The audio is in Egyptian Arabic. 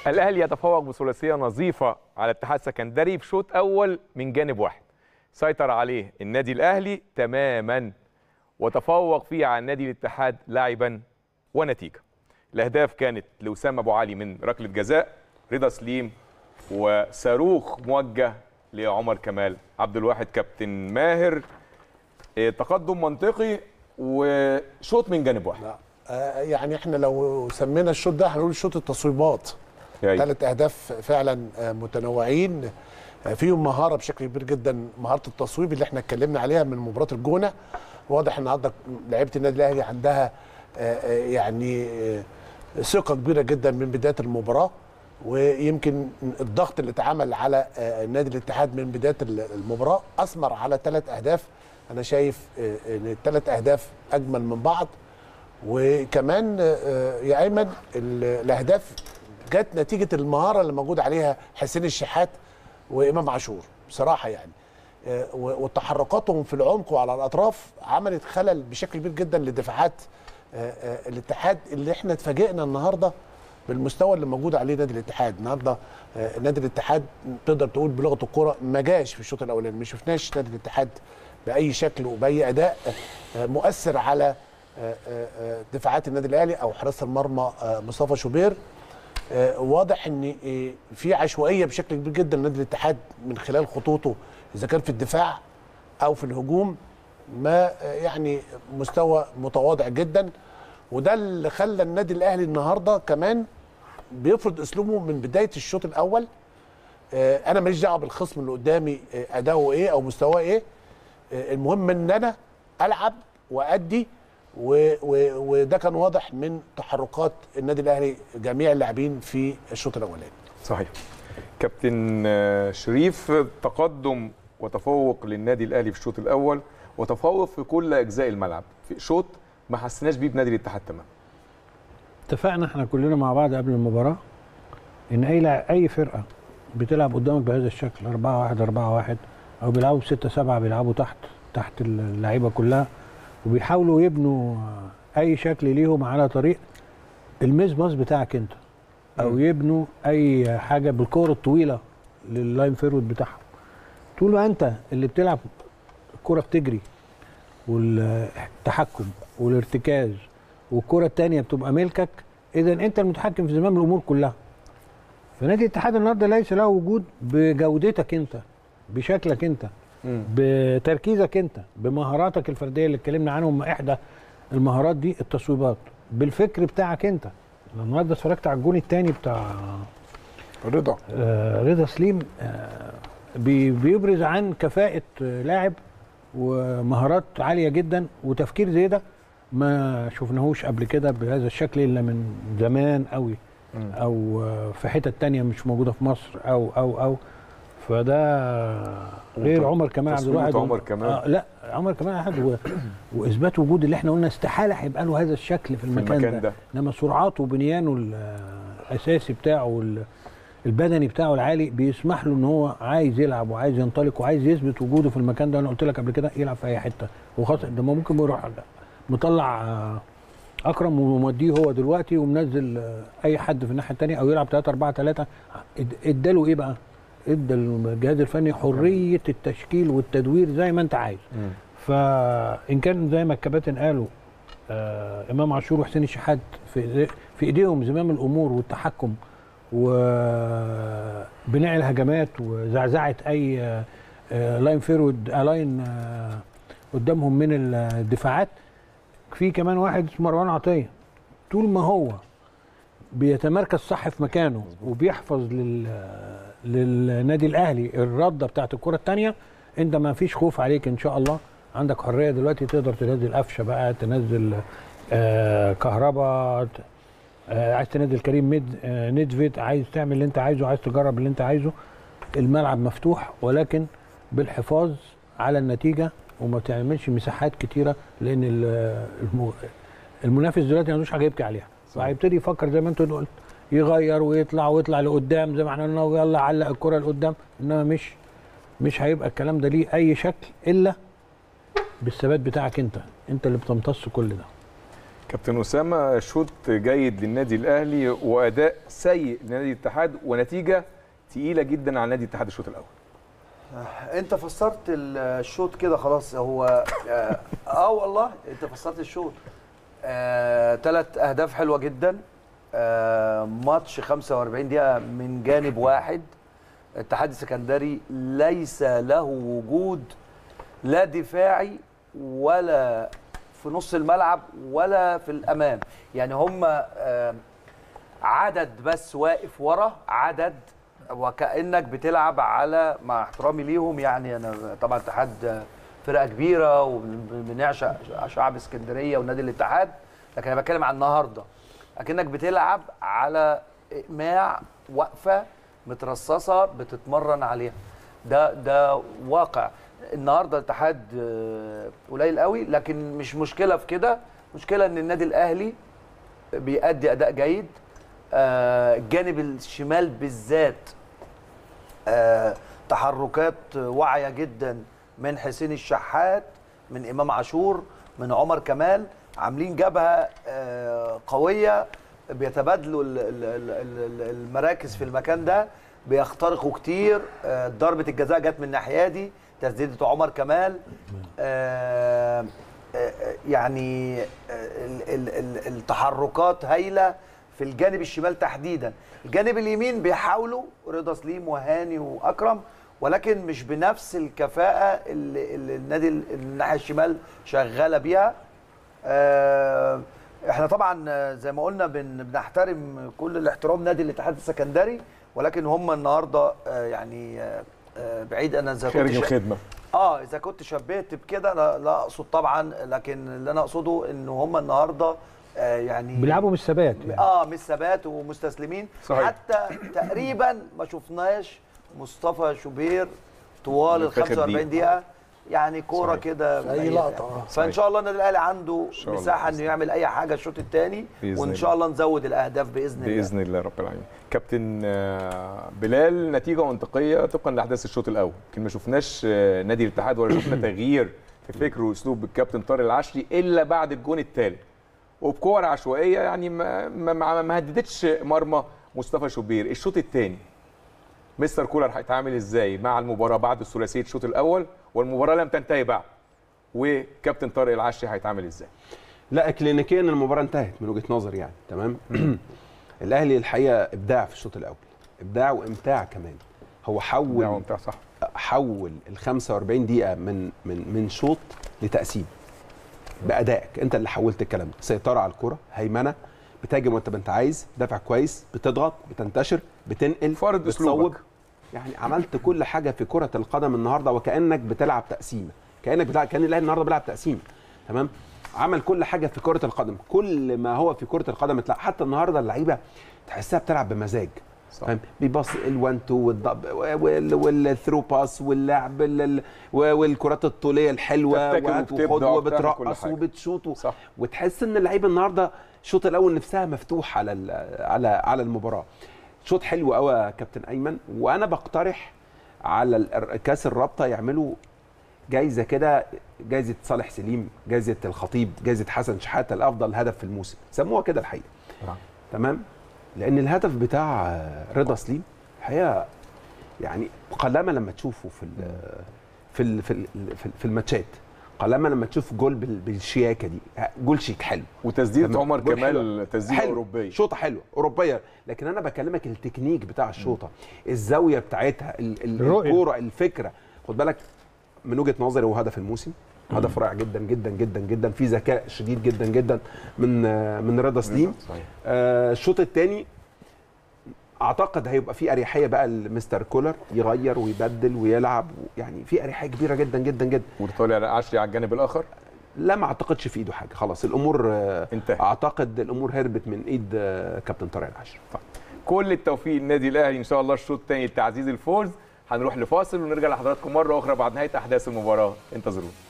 الاهلي يتفوق بثلاثيه نظيفه على الاتحاد السكندري في شوط اول من جانب واحد سيطر عليه النادي الاهلي تماما وتفوق فيه على النادي الاتحاد لاعبا ونتيجه الاهداف كانت لاسامه ابو علي من ركله جزاء رضا سليم وصاروخ موجه لعمر كمال عبد الواحد كابتن ماهر إيه، تقدم منطقي وشوط من جانب واحد لا آه، يعني احنا لو سمينا الشوط ده هنقول شوط التصويبات أيوة. ثلاث اهداف فعلا آه، متنوعين آه، فيهم مهاره بشكل كبير جدا مهاره التصويب اللي احنا اتكلمنا عليها من مباراه الجونه واضح النهارده لعيبه النادي الاهلي عندها آه، آه، يعني آه، ثقه كبيره جدا من بدايه المباراه ويمكن الضغط اللي اتعمل على آه، نادي الاتحاد من بدايه المباراه اثمر على ثلاث اهداف انا شايف آه، ان الثلاث اهداف اجمل من بعض وكمان آه، يا ايمن ال- الاهداف جت نتيجه المهاره اللي موجود عليها حسين الشحات وامام عاشور بصراحه يعني آه، و- وتحركاتهم في العمق وعلى الاطراف عملت خلل بشكل كبير جدا لدفاعات آه، آه، الاتحاد اللي احنا اتفاجئنا النهارده بالمستوى اللي موجود عليه نادي الاتحاد النهارده آه، نادي الاتحاد تقدر تقول بلغه الكوره ما جاش في الشوط الاولاني ما شفناش نادي الاتحاد باي شكل وباي اداء آه، مؤثر على آه، آه، آه، دفاعات النادي الاهلي او حراس المرمى آه، مصطفى شوبير آه، واضح ان آه، في عشوائيه بشكل كبير جدا لنادي الاتحاد من خلال خطوطه اذا كان في الدفاع او في الهجوم ما آه، يعني مستوى متواضع جدا وده اللي خلى النادي الاهلي النهارده كمان بيفرض اسلوبه من بدايه الشوط الاول آه، انا ماليش دعوه بالخصم اللي قدامي آه، اداؤه ايه او مستواه ايه آه، المهم ان انا العب وادي و- و- وده كان واضح من تحركات النادي الاهلي جميع اللاعبين في الشوط الاولاني صحيح كابتن آه، شريف تقدم وتفوق للنادي الاهلي في الشوط الاول وتفوق في كل اجزاء الملعب في شوط ما حسيناش بيه بنادي الاتحاد تمام اتفقنا احنا كلنا مع بعض قبل المباراه ان اي لع- اي فرقه بتلعب قدامك بهذا الشكل 4 1 4 1 او بيلعبوا 6 7 بيلعبوا تحت تحت اللعيبه كلها وبيحاولوا يبنوا اي شكل ليهم على طريق الميز باص بتاعك انت او مم. يبنوا اي حاجه بالكوره الطويله لللاين فيرود بتاعهم طول ما انت اللي بتلعب الكوره بتجري والتحكم والارتكاز والكره الثانيه بتبقى ملكك اذا انت المتحكم في زمام الامور كلها فنادي الاتحاد النهارده ليس له وجود بجودتك انت بشكلك انت بتركيزك انت بمهاراتك الفرديه اللي اتكلمنا عنهم احدى المهارات دي التصويبات بالفكر بتاعك انت أنا النهارده اتفرجت على الجون الثاني بتاع رضا آه، رضا سليم آه، بي- بيبرز عن كفاءة آه، لاعب ومهارات عالية جدا وتفكير زي ده ما شفناهوش قبل كده بهذا الشكل إلا من زمان قوي مم. أو آه، في حتة تانية مش موجودة في مصر أو أو أو فده غير وط- عمر كمال عبد تصويبة الواحد عمر كمال. آه لا عمر كمال عبد الواحد و- واثبات وجود اللي احنا قلنا استحاله هيبقى له هذا الشكل في المكان, المكان ده. ده. انما سرعاته وبنيانه الاساسي بتاعه وال- البدني بتاعه العالي بيسمح له ان هو عايز يلعب وعايز ينطلق وعايز يثبت وجوده في المكان ده انا قلت لك قبل كده يلعب في اي حته وخاصه ده ما ممكن يروح مطلع آه، اكرم وموديه هو دلوقتي ومنزل آه، اي حد في الناحيه الثانيه او يلعب 3 4 3 اداله ايه بقى؟ ادى الجهاز الفني حريه التشكيل والتدوير زي ما انت عايز مم. فان كان زي ما الكباتن قالوا آه امام عاشور وحسين الشحات في في ايديهم زمام الامور والتحكم وبناء الهجمات وزعزعه اي آه، آه، لاين فيرود آه، لاين آه، قدامهم من الدفاعات في كمان واحد اسمه مروان عطيه طول ما هو بيتمركز صح في مكانه وبيحفظ لل للنادي الاهلي الرده بتاعت الكره الثانيه انت ما فيش خوف عليك ان شاء الله عندك حريه دلوقتي تقدر تنزل قفشه بقى تنزل آه كهربا ت- آه عايز تنزل كريم ميد آه ندفيد عايز تعمل اللي انت عايزه عايز تجرب اللي انت عايزه الملعب مفتوح ولكن بالحفاظ على النتيجه وما تعملش مساحات كتيره لان ال- الم- المنافس دلوقتي ما عندوش حاجه يبكي عليها فهيبتدي يفكر زي ما انت قلت يغير ويطلع ويطلع لقدام زي ما احنا قلنا ويلا علق الكره لقدام انما مش مش هيبقى الكلام ده ليه اي شكل الا بالثبات بتاعك انت انت اللي بتمتص كل ده كابتن اسامه شوط جيد للنادي الاهلي واداء سيء لنادي الاتحاد ونتيجه تقيله جدا على نادي الاتحاد الشوط الاول انت فسرت الشوط كده خلاص هو اه, آه والله انت فسرت الشوط ثلاث آه اهداف حلوه جدا آه ماتش 45 دقيقه من جانب واحد الاتحاد السكندري ليس له وجود لا دفاعي ولا في نص الملعب ولا في الامام يعني هم آه عدد بس واقف ورا عدد وكانك بتلعب على مع احترامي ليهم يعني انا طبعا اتحاد فرقه كبيره وبنعشق شعب اسكندريه ونادي الاتحاد لكن انا بتكلم عن النهارده اكنك بتلعب على اقماع واقفه مترصصه بتتمرن عليها ده ده واقع النهارده الاتحاد قليل قوي لكن مش مشكله في كده مشكله ان النادي الاهلي بيأدي اداء جيد الجانب الشمال بالذات آه تحركات واعيه جدا من حسين الشحات من امام عاشور من عمر كمال عاملين جبهه آه قويه بيتبادلوا المراكز في المكان ده بيخترقوا كتير آه ضربه الجزاء جت من الناحيه دي تسديده عمر كمال يعني التحركات هايله في الجانب الشمال تحديدا الجانب اليمين بيحاولوا رضا سليم وهاني واكرم ولكن مش بنفس الكفاءه اللي, اللي النادي الناحيه الشمال شغاله بيها آه احنا طبعا زي ما قلنا بن بنحترم كل الاحترام نادي الاتحاد السكندري ولكن هم النهارده آه يعني آه بعيد انا اذا خارج الخدمه اه اذا كنت شبهت بكده لا, لا اقصد طبعا لكن اللي انا اقصده ان هم النهارده آه يعني بيلعبوا مش ثبات يعني. اه مش ثبات ومستسلمين صحيح. حتى تقريبا ما شفناش مصطفى شوبير طوال ال 45 دقيقه يعني كوره كده اي لقطه فان شاء الله النادي الاهلي عنده الله مساحه بإذن انه يعمل اي حاجه الشوط الثاني بإذن وان الله. شاء الله نزود الاهداف باذن الله باذن الله رب العالمين كابتن آه، بلال نتيجه منطقيه طبقا لاحداث الشوط الاول يمكن ما شفناش آه، نادي الاتحاد ولا شفنا تغيير في فكر واسلوب الكابتن طارق العشري الا بعد الجون الثالث وبكور عشوائيه يعني ما ما, ما, ما هددتش مرمى مصطفى شوبير الشوط الثاني مستر كولر هيتعامل ازاي مع المباراه بعد ثلاثيه الشوط الاول والمباراه لم تنتهي بعد وكابتن طارق العشري هيتعامل ازاي لا كلينيكيا المباراه انتهت من وجهه نظري يعني تمام الاهلي الحقيقه ابداع في الشوط الاول ابداع وامتاع كمان هو حول نعم بتاع صح حول ال 45 دقيقه من من من شوط لتقسيم بادائك انت اللي حولت الكلام ده سيطره على الكره هيمنه بتهاجم وانت ما انت عايز دافع كويس بتضغط بتنتشر بتنقل فرض بتصوب. أسلوبك. يعني عملت كل حاجه في كره القدم النهارده وكانك بتلعب تقسيمه كانك بتلعب كان الاهلي النهارده بيلعب تقسيمه تمام عمل كل حاجه في كره القدم كل ما هو في كره القدم اتلعب حتى النهارده اللعيبه تحسها بتلعب بمزاج صح. فاهم بيباص ال1 2 والضب والثرو باس واللعب ال- والكرات الطوليه الحلوه تبتكر وهات وبتبدع وخد وبتعمل كل وبترقص حاجة. وبتشوط و- صح. وتحس ان اللعيبه النهارده الشوط الاول نفسها مفتوح على ال- على على المباراه شوط حلو قوي يا كابتن ايمن وانا بقترح على ال- كاس الرابطه يعملوا جايزه كده جايزه صالح سليم جايزه الخطيب جايزه حسن شحاته الافضل هدف في الموسم سموها كده الحقيقه نعم. تمام لان الهدف بتاع آه، رضا سليم الحقيقه يعني قلما لما تشوفه في ال في ال في ال في, ال- في الماتشات قلما لما تشوف جول بال- بالشياكه دي جول شيك حلو وتسديده تمام. عمر جول كمال حلو. تسديده حلو. اوروبيه شوطه حلوه اوروبيه لكن انا بكلمك التكنيك بتاع الشوطه الزاويه بتاعتها ال- ال- الرؤية. الكوره الفكره خد بالك من وجهه نظري هو هدف الموسم هدف رائع جدا جدا جدا جدا في ذكاء شديد جدا جدا من آه، من رضا سليم صحيح. آه، الشوط الثاني اعتقد هيبقى في اريحيه بقى لمستر كولر يغير ويبدل ويلعب يعني في اريحيه كبيره جدا جدا جدا وطالع العشري على الجانب الاخر لا ما اعتقدش في ايده حاجه خلاص الامور آه، انتهت. اعتقد الامور هربت من ايد آه، كابتن طارق العشري كل التوفيق للنادي الاهلي ان شاء الله الشوط الثاني لتعزيز الفوز هنروح لفاصل ونرجع لحضراتكم مره اخرى بعد نهايه احداث المباراه انتظرونا